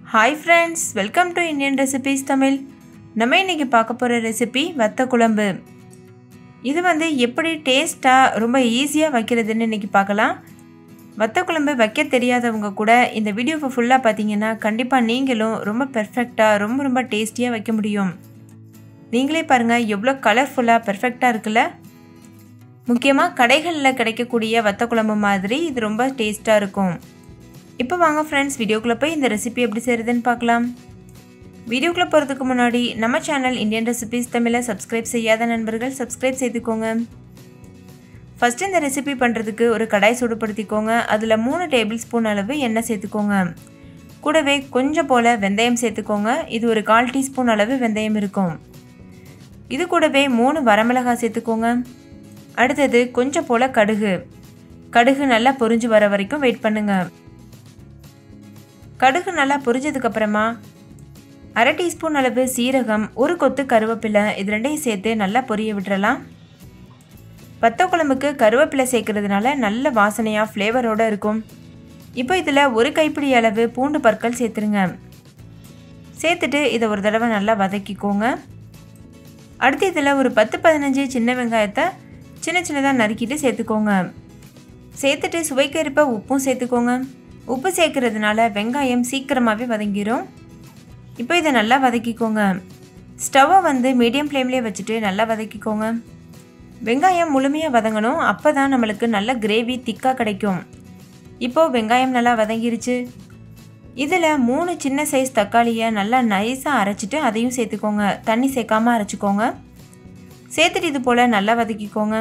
hi friends welcome to Indian recipes Tamil நம்ம இன்றைக்கி பார்க்க போகிற ரெசிபி வத்த குழம்பு இது வந்து எப்படி டேஸ்ட்டாக ரொம்ப ஈஸியாக வைக்கிறதுன்னு இன்றைக்கி பார்க்கலாம் வத்த குழம்பு வைக்க தெரியாதவங்க கூட இந்த வீடியோவை ஃபுல்லாக பார்த்தீங்கன்னா கண்டிப்பாக நீங்களும் ரொம்ப பெர்ஃபெக்டாக ரொம்ப ரொம்ப டேஸ்டியாக வைக்க முடியும் நீங்களே பாருங்கள் எவ்வளோ கலர்ஃபுல்லாக பெர்ஃபெக்டாக இருக்குல்ல முக்கியமாக கடைகளில் கிடைக்கக்கூடிய வத்த குழம்பு மாதிரி இது ரொம்ப டேஸ்ட்டாக இருக்கும் இப்போ வாங்க ஃப்ரெண்ட்ஸ் வீடியோக்குள்ளே போய் இந்த ரெசிபி எப்படி செய்கிறதுன்னு பார்க்கலாம் வீடியோக்குள்ளே போகிறதுக்கு முன்னாடி நம்ம சேனல் இந்தியன் ரெசிபிஸ் தமிழை சப்ஸ்கிரைப் செய்யாத நண்பர்கள் சப்ஸ்கிரைப் செய்துக்கோங்க ஃபஸ்ட்டு இந்த ரெசிபி பண்ணுறதுக்கு ஒரு கடாய் சூடுபடுத்திக்கோங்க அதில் மூணு டேபிள் ஸ்பூன் அளவு எண்ணெய் சேர்த்துக்கோங்க கூடவே கொஞ்சம் போல் வெந்தயம் சேர்த்துக்கோங்க இது ஒரு கால் டீஸ்பூன் அளவு வெந்தயம் இருக்கும் இது கூடவே மூணு வரமிளகாய் சேர்த்துக்கோங்க அடுத்தது கொஞ்சம் போல் கடுகு கடுகு நல்லா பொரிஞ்சு வர வரைக்கும் வெயிட் பண்ணுங்கள் கடுகு நல்லா பொரிஞ்சதுக்கப்புறமா அரை டீஸ்பூன் அளவு சீரகம் ஒரு கொத்து கருவேப்பிலை இது ரெண்டையும் சேர்த்து நல்லா பொரிய விட்டுறலாம் வத்த குழம்புக்கு கருவேப்பிலை சேர்க்கறதுனால நல்ல வாசனையாக ஃப்ளேவரோடு இருக்கும் இப்போ இதில் ஒரு கைப்பிடி அளவு பூண்டு பற்கள் சேர்த்துருங்க சேர்த்துட்டு இதை ஒரு தடவை நல்லா வதக்கிக்கோங்க அடுத்து இதில் ஒரு பத்து பதினஞ்சு சின்ன வெங்காயத்தை சின்ன சின்னதாக நறுக்கிட்டு சேர்த்துக்கோங்க சேர்த்துட்டு சுவைக்கேற்ப உப்பும் சேர்த்துக்கோங்க உப்பு சேர்க்கறதுனால வெங்காயம் சீக்கிரமாகவே வதங்கிடும் இப்போ இதை நல்லா வதக்கிக்கோங்க ஸ்டவ்வை வந்து மீடியம் ஃப்ளேம்லேயே வச்சுட்டு நல்லா வதக்கிக்கோங்க வெங்காயம் முழுமையாக வதங்கணும் அப்போ தான் நம்மளுக்கு நல்ல கிரேவி திக்காக கிடைக்கும் இப்போது வெங்காயம் நல்லா வதங்கிருச்சு இதில் மூணு சின்ன சைஸ் தக்காளியை நல்லா நைஸாக அரைச்சிட்டு அதையும் சேர்த்துக்கோங்க தண்ணி சேர்க்காமல் அரைச்சிக்கோங்க சேர்த்துட்டு இது போல் நல்லா வதக்கிக்கோங்க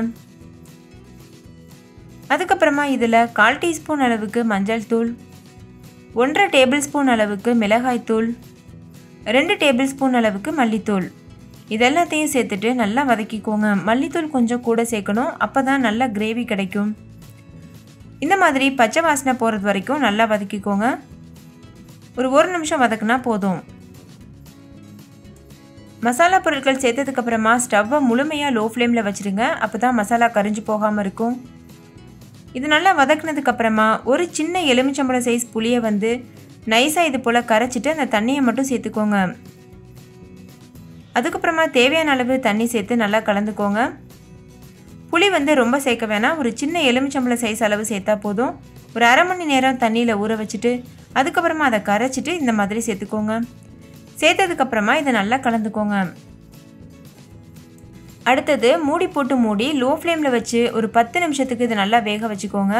அதுக்கப்புறமா இதில் கால் டீஸ்பூன் அளவுக்கு மஞ்சள் தூள் ஒன்றரை டேபிள் ஸ்பூன் அளவுக்கு மிளகாய் தூள் ரெண்டு டேபிள் ஸ்பூன் அளவுக்கு மல்லித்தூள் இதெல்லாத்தையும் சேர்த்துட்டு நல்லா வதக்கிக்கோங்க மல்லித்தூள் கொஞ்சம் கூட சேர்க்கணும் அப்போ தான் நல்லா கிரேவி கிடைக்கும் இந்த மாதிரி பச்சை வாசனை போகிறது வரைக்கும் நல்லா வதக்கிக்கோங்க ஒரு ஒரு நிமிஷம் வதக்குனா போதும் மசாலா பொருட்கள் சேர்த்ததுக்கப்புறமா ஸ்டவ்வை முழுமையாக லோ ஃப்ளேமில் வச்சுருங்க அப்போ தான் மசாலா கரிஞ்சு போகாமல் இருக்கும் இது நல்லா வதக்குனதுக்கப்புறமா ஒரு சின்ன எலுமிச்சம்பழம் சைஸ் புளியை வந்து நைஸாக இது போல் கரைச்சிட்டு அந்த தண்ணியை மட்டும் சேர்த்துக்கோங்க அதுக்கப்புறமா தேவையான அளவு தண்ணி சேர்த்து நல்லா கலந்துக்கோங்க புளி வந்து ரொம்ப சேர்க்க வேணாம் ஒரு சின்ன எலுமிச்சம்பழம் சைஸ் அளவு சேர்த்தா போதும் ஒரு அரை மணி நேரம் தண்ணியில் ஊற வச்சுட்டு அதுக்கப்புறமா அதை கரைச்சிட்டு இந்த மாதிரி சேர்த்துக்கோங்க சேர்த்ததுக்கப்புறமா இதை நல்லா கலந்துக்கோங்க அடுத்தது மூடி போட்டு மூடி லோ ஃப்ளேமில் வச்சு ஒரு பத்து நிமிஷத்துக்கு இது நல்லா வேக வச்சுக்கோங்க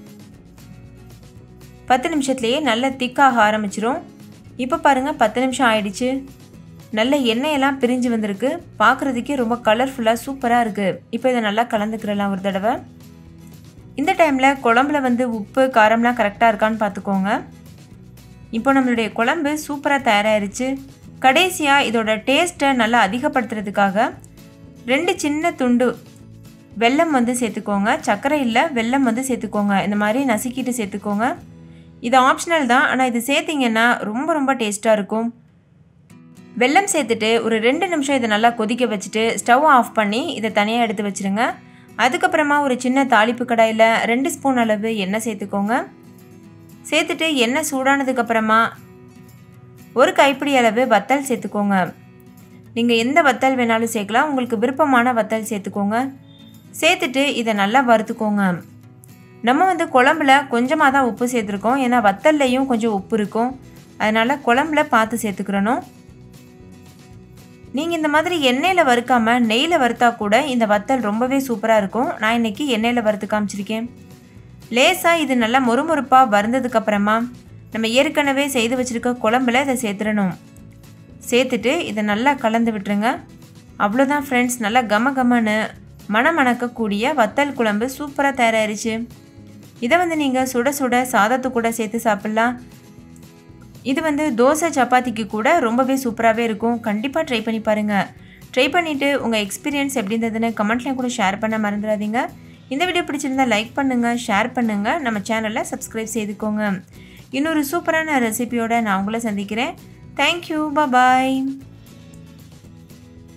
பத்து நிமிஷத்துலேயே நல்லா திக்காக ஆரம்பிச்சிரும் இப்போ பாருங்கள் பத்து நிமிஷம் ஆயிடுச்சு நல்ல எண்ணெயெல்லாம் பிரிஞ்சு வந்திருக்கு பார்க்குறதுக்கே ரொம்ப கலர்ஃபுல்லாக சூப்பராக இருக்குது இப்போ இதை நல்லா கலந்துக்கிறலாம் ஒரு தடவை இந்த டைமில் குழம்புல வந்து உப்பு காரம்லாம் கரெக்டாக இருக்கான்னு பார்த்துக்கோங்க இப்போ நம்மளுடைய குழம்பு சூப்பராக தயாராகிருச்சு கடைசியாக இதோட டேஸ்ட்டை நல்லா அதிகப்படுத்துறதுக்காக ரெண்டு சின்ன துண்டு வெல்லம் வந்து சேர்த்துக்கோங்க சர்க்கரை இல்லை வெல்லம் வந்து சேர்த்துக்கோங்க இந்த மாதிரி நசுக்கிட்டு சேர்த்துக்கோங்க இது ஆப்ஷனல் தான் ஆனால் இது சேர்த்திங்கன்னா ரொம்ப ரொம்ப டேஸ்ட்டாக இருக்கும் வெல்லம் சேர்த்துட்டு ஒரு ரெண்டு நிமிஷம் இதை நல்லா கொதிக்க வச்சுட்டு ஸ்டவ் ஆஃப் பண்ணி இதை தனியாக எடுத்து வச்சுருங்க அதுக்கப்புறமா ஒரு சின்ன தாளிப்பு கடாயில் ரெண்டு ஸ்பூன் அளவு எண்ணெய் சேர்த்துக்கோங்க சேர்த்துட்டு எண்ணெய் சூடானதுக்கப்புறமா ஒரு கைப்பிடி அளவு வத்தல் சேர்த்துக்கோங்க நீங்கள் எந்த வத்தல் வேணாலும் சேர்க்கலாம் உங்களுக்கு விருப்பமான வத்தல் சேர்த்துக்கோங்க சேர்த்துட்டு இதை நல்லா வறுத்துக்கோங்க நம்ம வந்து குழம்புல கொஞ்சமாக தான் உப்பு சேர்த்துருக்கோம் ஏன்னா வத்தல்லையும் கொஞ்சம் உப்பு இருக்கும் அதனால் குழம்புல பார்த்து சேர்த்துக்கிறணும் நீங்கள் இந்த மாதிரி எண்ணெயில் வறுக்காமல் நெய்யில் வறுத்தா கூட இந்த வத்தல் ரொம்பவே சூப்பராக இருக்கும் நான் இன்றைக்கி எண்ணெயில் வறுத்து காமிச்சிருக்கேன் லேசாக இது நல்லா மொறுமொறுப்பாக வறுந்ததுக்கப்புறமா நம்ம ஏற்கனவே செய்து வச்சுருக்க குழம்புல இதை சேர்த்துடணும் சேர்த்துட்டு இதை நல்லா கலந்து விட்டுருங்க அவ்வளோதான் ஃப்ரெண்ட்ஸ் நல்லா கம கமன்னு மணமணக்கக்கூடிய வத்தல் குழம்பு சூப்பராக தயாராகிருச்சு இதை வந்து நீங்கள் சுட சுட சாதத்து கூட சேர்த்து சாப்பிட்லாம் இது வந்து தோசை சப்பாத்திக்கு கூட ரொம்பவே சூப்பராகவே இருக்கும் கண்டிப்பாக ட்ரை பண்ணி பாருங்கள் ட்ரை பண்ணிவிட்டு உங்கள் எக்ஸ்பீரியன்ஸ் எப்படி இருந்ததுன்னு கமெண்ட்லேயும் கூட ஷேர் பண்ண மறந்துடாதீங்க இந்த வீடியோ பிடிச்சிருந்தா லைக் பண்ணுங்கள் ஷேர் பண்ணுங்கள் நம்ம சேனலை சப்ஸ்கிரைப் செய்துக்கோங்க இன்னொரு சூப்பரான ரெசிபியோட நான் உங்களை சந்திக்கிறேன் தேங்க்யூ பாய்